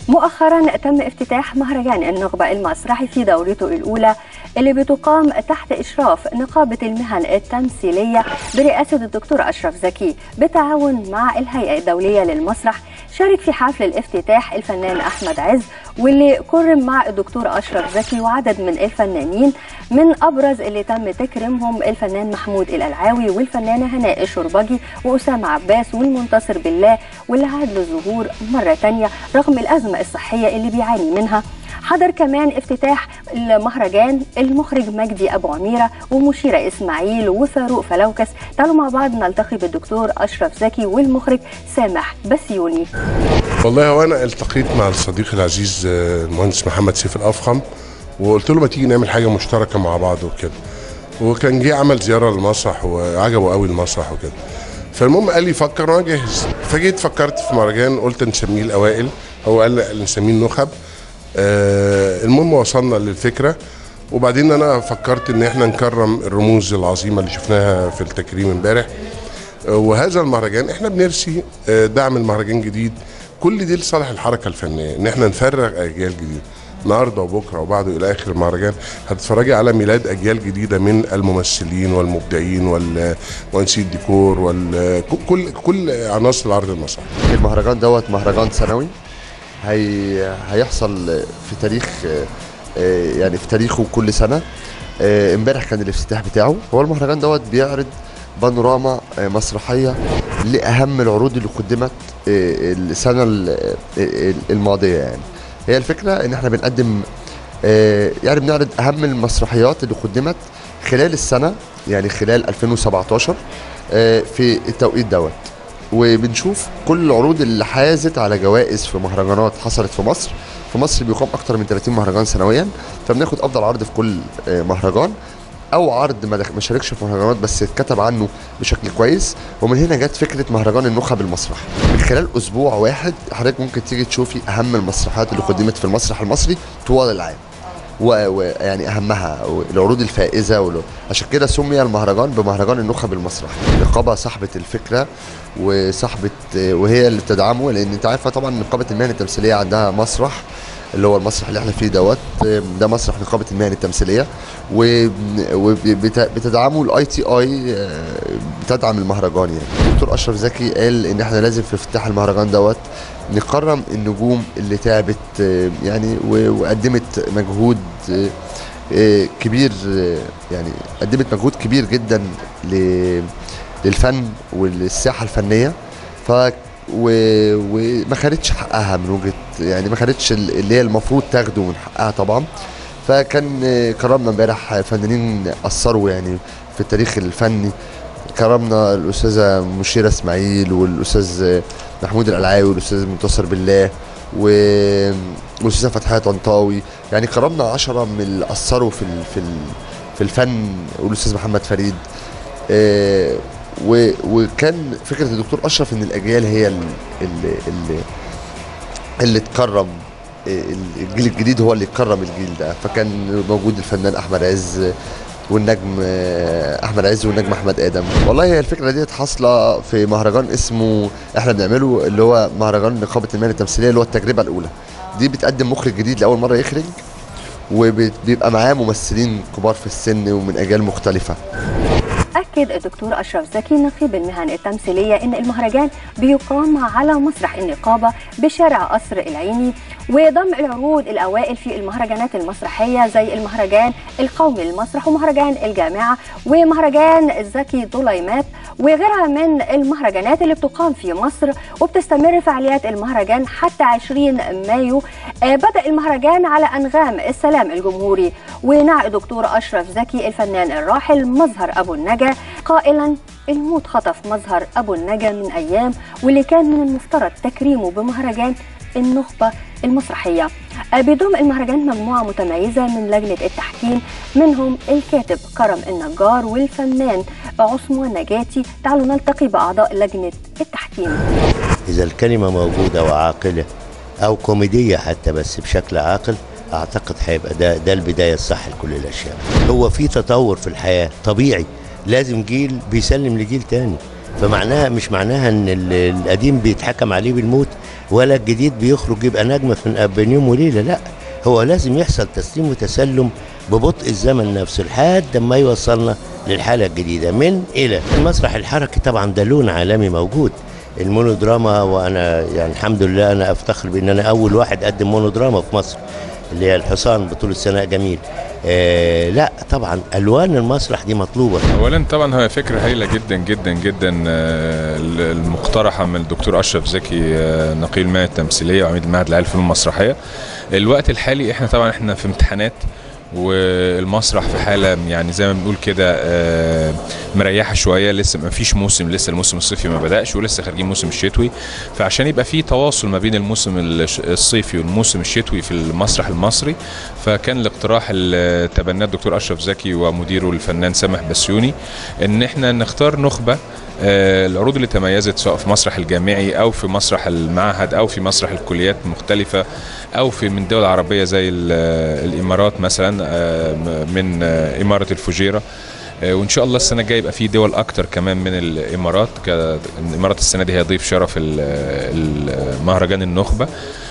مؤخرا تم افتتاح مهرجان النخبة المسرحي في دورته الأولى اللي بتقام تحت إشراف نقابة المهن التمثيلية برئاسة الدكتور أشرف زكي بالتعاون مع الهيئة الدولية للمسرح شارك في حفل الافتتاح الفنان أحمد عز واللي كرم مع الدكتور أشرف زكي وعدد من الفنانين من أبرز اللي تم تكريمهم الفنان محمود الألعاوي والفنانة هناء الشربجي وأسامة عباس والمنتصر بالله واللي عاد للظهور مرة تانية رغم الأزمة الصحية اللي بيعاني منها حضر كمان افتتاح المهرجان المخرج مجدي ابو عميره ومشيره اسماعيل وفاروق فلوكس تعالوا مع بعض نلتقي بالدكتور اشرف زكي والمخرج سامح بسيوني والله هو انا التقيت مع الصديق العزيز آه، المهندس محمد سيف الافخم وقلت له ما تيجي نعمل حاجه مشتركه مع بعض وكده وكان جه عمل زياره للمسرح وعجبه قوي المسرح وكده فالمهم قال لي فكر وانا جاهز فجيت فكرت في مهرجان قلت نسميه الاوائل هو قال لي نسميه النخب آه المهم وصلنا للفكره وبعدين انا فكرت ان احنا نكرم الرموز العظيمه اللي شفناها في التكريم امبارح آه وهذا المهرجان احنا بنرسي آه دعم المهرجان جديد كل دي لصالح الحركه الفنيه ان احنا نفرغ اجيال جديده النهارده وبكره وبعده الى اخر المهرجان هتتفرجي على ميلاد اجيال جديده من الممثلين والمبدعين والمهندسين الديكور وكل كل عناصر العرض المسرحي المهرجان دوت مهرجان سنوي هي هيحصل في تاريخ آه، يعني في تاريخه كل سنه آه، امبارح كان الافتتاح بتاعه هو المهرجان دوت بيعرض بانوراما آه، مسرحيه لاهم العروض اللي قدمت آه، السنه ال- آه، الماضيه يعني هي الفكره ان احنا بنقدم آه، يعني بنعرض اهم المسرحيات اللي قدمت خلال السنه يعني خلال 2017 آه، في التوقيت دوت وبنشوف كل العروض اللي حازت على جوائز في مهرجانات حصلت في مصر في مصر بيقام اكتر من 30 مهرجان سنويا فبناخد افضل عرض في كل آه، مهرجان او عرض ما دخ- ما شاركش في مهرجانات بس اتكتب عنه بشكل كويس ومن هنا جت فكره مهرجان النخب المسرحي من خلال اسبوع واحد حضرتك ممكن تيجي تشوفي اهم المسرحيات اللي قدمت في المسرح المصري طوال العام ويعني اهمها العروض الفائزه ولو- عشان كده سمي المهرجان بمهرجان النخب المسرحي نقابه صاحبه الفكره وصاحبه وهي اللي بتدعمه لان انت عارفه طبعا نقابه المهن التمثيليه عندها مسرح اللي هو المسرح اللي احنا فيه دوت ده مسرح نقابه المهن التمثيليه وبتدعمه الاي تي اي بتدعم المهرجان يعني الدكتور اشرف زكي قال ان احنا لازم في افتتاح المهرجان دوت نكرم النجوم اللي تعبت آه، يعني و- وقدمت مجهود آه، آه، كبير آه، يعني قدمت مجهود كبير جدا ل- للفن وللساحه الفنيه ف و- وما خدتش حقها من وجهه يعني ما خدتش ال- اللي هي المفروض تاخده من حقها طبعا فكان آه، كرمنا امبارح فنانين اثروا يعني في التاريخ الفني كرمنا الاستاذه مشيره اسماعيل والاستاذ محمود القلعاوي والاستاذ منتصر بالله و- والاستاذه فتحيه طنطاوي يعني كرمنا عشرة من اللي اثروا في ال- في ال- في الفن والاستاذ محمد فريد آه، و- وكان فكره الدكتور اشرف ان الاجيال هي اللي, اللي, اللي تكرم آه، الجيل الجديد هو اللي يكرم الجيل ده فكان موجود الفنان احمد عز والنجم آه، احمد عز والنجم احمد ادم والله هي الفكره ديت حاصله في مهرجان اسمه احنا بنعمله اللي هو مهرجان نقابه المهن التمثيليه اللي هو التجربه الاولى دي بتقدم مخرج جديد لاول مره يخرج وبيبقى معاه ممثلين كبار في السن ومن اجيال مختلفه أكد الدكتور أشرف زكي نقيب المهن التمثيلية إن المهرجان بيقام على مسرح النقابة بشارع قصر العيني وضم العروض الأوائل في المهرجانات المسرحية زي المهرجان القومي للمسرح ومهرجان الجامعة ومهرجان زكي ظليمات وغيرها من المهرجانات اللي بتقام في مصر وبتستمر فعاليات المهرجان حتى 20 مايو آه، بدأ المهرجان على أنغام السلام الجمهوري ونعى الدكتور أشرف زكي الفنان الراحل مظهر أبو النجا قائلا الموت خطف مظهر أبو النجا من أيام واللي كان من المفترض تكريمه بمهرجان النخبة المسرحية آه، بيضم المهرجان مجموعة متميزة من لجنة التحكيم منهم الكاتب كرم النجار والفنان عثمان نجاتي تعالوا نلتقي بأعضاء لجنة التحكيم إذا الكلمة موجودة وعاقلة أو كوميدية حتى بس بشكل عاقل أعتقد هيبقى ده ده البداية الصح لكل الأشياء. هو في تطور في الحياة طبيعي لازم جيل بيسلم لجيل تاني فمعناها مش معناها إن ال- القديم بيتحكم عليه بالموت ولا الجديد بيخرج يبقى نجم في بين يوم وليله لا هو لازم يحصل تسليم وتسلم ببطء الزمن نفسه لحد ما يوصلنا للحاله الجديده من الى المسرح الحركي طبعا ده لون عالمي موجود المونودراما وانا يعني الحمد لله انا افتخر بان انا اول واحد قدم مونودراما في مصر اللي هي الحصان بطولة سناء جميل آه لا طبعا الوان المسرح دي مطلوبه اولا طبعا هي فكره هايله جدا جدا جدا آه، المقترحه من الدكتور اشرف زكي آه، نقيب المهنه التمثيليه وعميد المعهد العالي للفنون المسرحيه الوقت الحالي احنا طبعا احنا في امتحانات والمسرح في حاله يعني زي ما بنقول كده آه، مريحه شويه لسه ما فيش موسم لسه الموسم الصيفي ما بداش ولسه خارجين موسم الشتوي فعشان يبقى في تواصل ما بين الموسم الش- الصيفي والموسم الشتوي في المسرح المصري فكان الاقتراح اللي تبناه الدكتور اشرف زكي ومديره الفنان سامح بسيوني ان احنا نختار نخبه آه، العروض اللي تميزت سواء في مسرح الجامعي او في مسرح المعهد او في مسرح الكليات المختلفه او في من دول عربيه زي ال- الامارات مثلا آه، م- من آه، اماره الفجيره آه، وان شاء الله السنه الجايه يبقى في دول اكتر كمان من الامارات ك- الامارات السنه دي هيضيف شرف ال- ال- مهرجان النخبه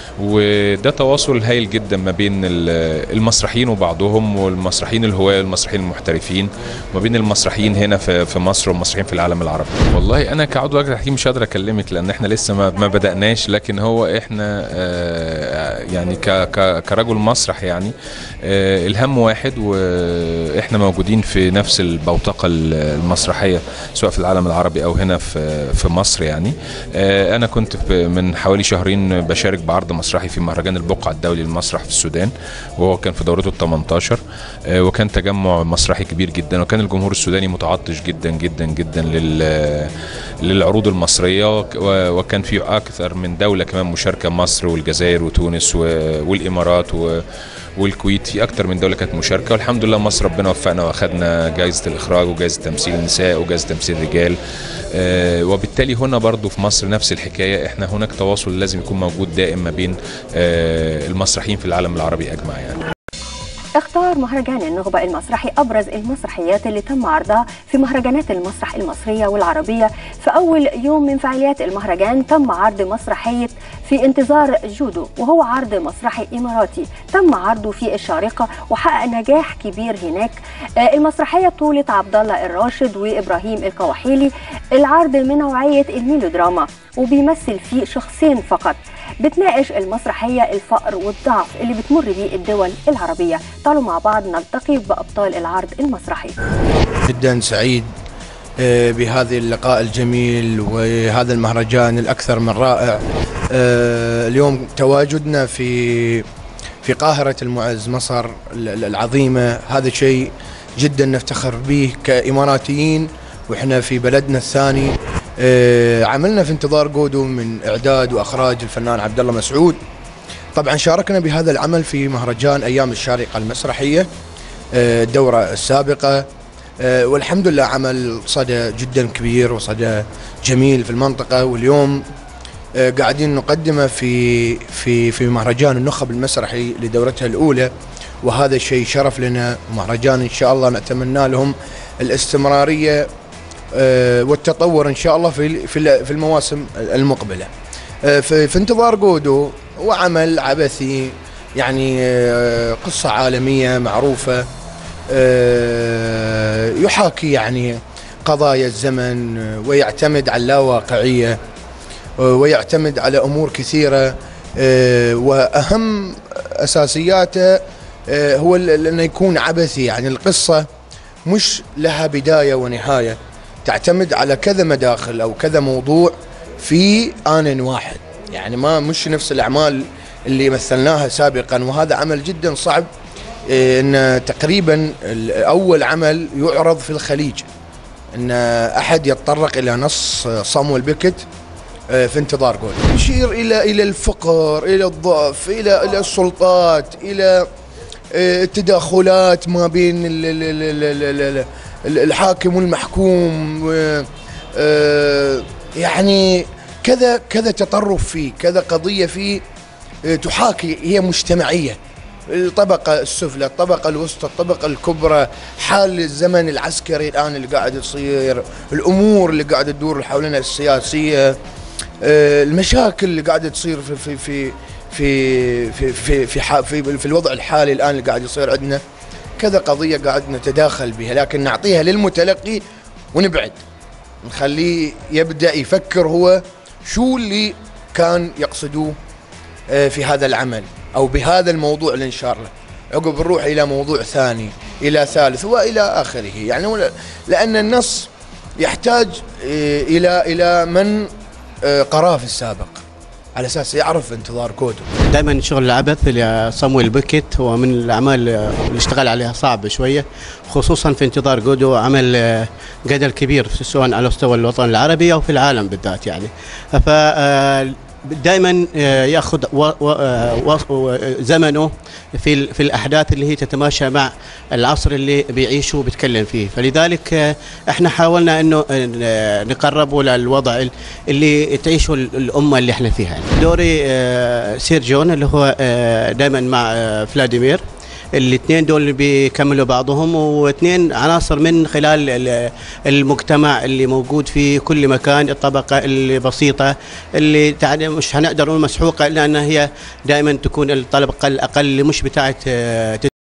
وده تواصل هايل جدا ما بين ال- المسرحيين وبعضهم والمسرحيين الهواة والمسرحيين المحترفين وما بين المسرحيين هنا في في مصر والمسرحيين في العالم العربي والله انا كعضو لجنه تحكيم مش قادر اكلمك لان احنا لسه ما, ما بداناش لكن هو احنا آه، يعني ك ك كرجل مسرح يعني آه، الهم واحد واحنا موجودين في نفس البوتقه المسرحيه سواء في العالم العربي او هنا في في مصر يعني آه، انا كنت في- من حوالي شهرين بشارك بعرض مسرحي في مهرجان البقعه الدولي للمسرح في السودان وهو كان في دورته ال 18 آه، وكان تجمع مسرحي كبير جدا وكان الجمهور السوداني متعطش جدا جدا جدا لل للعروض المصريه وك- و- وكان في اكثر من دوله كمان مشاركه مصر والجزائر وتونس و- والامارات و والكويت في اكتر من دوله كانت مشاركه والحمد لله مصر ربنا وفقنا واخدنا جائزه الاخراج وجائزه تمثيل النساء وجائزه تمثيل الرجال آه، وبالتالي هنا برضو في مصر نفس الحكايه احنا هناك تواصل لازم يكون موجود دائم ما بين آه، المسرحيين في العالم العربي اجمع يعني اختار مهرجان النخبة المسرحي أبرز المسرحيات اللي تم عرضها في مهرجانات المسرح المصرية والعربية في أول يوم من فعاليات المهرجان تم عرض مسرحية في انتظار جودو وهو عرض مسرحي إماراتي تم عرضه في الشارقة وحقق نجاح كبير هناك آه، المسرحية بطولة عبد الله الراشد وإبراهيم القواحيلي العرض من نوعية الميلودراما وبيمثل فيه شخصين فقط بتناقش المسرحية الفقر والضعف اللي بتمر بيه الدول العربية تعالوا مع بعض نلتقي بأبطال العرض المسرحي جدا سعيد آه، بهذا اللقاء الجميل وهذا المهرجان الأكثر من رائع آه، اليوم تواجدنا في في قاهرة المعز مصر ال- ال- العظيمة هذا شيء جدا نفتخر به كإماراتيين وإحنا في بلدنا الثاني آه، عملنا في انتظار جودو من إعداد وإخراج الفنان عبد الله مسعود طبعا شاركنا بهذا العمل في مهرجان أيام الشارقة المسرحية آه، الدورة السابقة آه، والحمد لله عمل صدى جدا كبير وصدى جميل في المنطقة واليوم آه، قاعدين نقدمه في في في مهرجان النخب المسرحي لدورتها الأولى وهذا شيء شرف لنا مهرجان إن شاء الله نتمنى لهم الاستمرارية آه، والتطور إن شاء الله في في في المواسم المقبلة آه، في, في انتظار جودو وعمل عبثي يعني آه، قصة عالمية معروفة آه، يحاكي يعني قضايا الزمن آه، ويعتمد على اللاواقعية آه، ويعتمد على أمور كثيرة آه، وأهم أساسياته آه، هو ال- أنه يكون عبثي يعني القصة مش لها بداية ونهاية تعتمد على كذا مداخل أو كذا موضوع في آن واحد يعني ما مش نفس الأعمال اللي مثلناها سابقا وهذا عمل جدا صعب إيه، ان تقريبا ال- اول عمل يعرض في الخليج ان احد يتطرق الى نص صامويل بيكت آه، في انتظار جول يشير الى الى الفقر الى الضعف الى الى السلطات الى آه، التداخلات ما بين ال- ال- ال- ال- ال- ال- ال- الحاكم والمحكوم و- آه، يعني كذا كذا تطرف فيه كذا قضيه فيه آه، تحاكي هي مجتمعيه الطبقة السفلى الطبقة الوسطى الطبقة الكبرى حال الزمن العسكري الآن اللي قاعد يصير الأمور اللي قاعدة تدور حولنا السياسية آه، المشاكل اللي قاعده تصير في في في في في في في, ح- في, في الوضع الحالي الان اللي قاعد يصير عندنا كذا قضيه قاعد نتداخل بها لكن نعطيها للمتلقي ونبعد نخليه يبدا يفكر هو شو اللي كان يقصدوه آه، في هذا العمل او بهذا الموضوع اللي انشار له عقب نروح الى موضوع ثاني الى ثالث والى اخره يعني ولا- لان النص يحتاج آه، الى الى من آه، قراه في السابق على اساس يعرف انتظار كوده دائما شغل العبث لصامويل بوكيت هو من الاعمال اللي اشتغل عليها صعب شويه خصوصا في انتظار جودو عمل آه، جدل كبير سواء على مستوى الوطن العربي او في العالم بالذات يعني ف دائما ياخذ و- و- آه، و- زمنه في ال- في الاحداث اللي هي تتماشى مع العصر اللي بيعيشه وبيتكلم فيه فلذلك آه، احنا حاولنا انه آه، نقربه للوضع ال- اللي تعيشه ال- الامه اللي احنا فيها دوري آه، سير جون اللي هو دائما مع آه، فلاديمير الاثنين دول اللي بيكملوا بعضهم واثنين عناصر من خلال ال- المجتمع اللي موجود في كل مكان الطبقة البسيطة اللي تعني مش هنقدر نقول مسحوقة لأن هي دائما تكون الطبقة الأقل اللي مش بتاعت آه،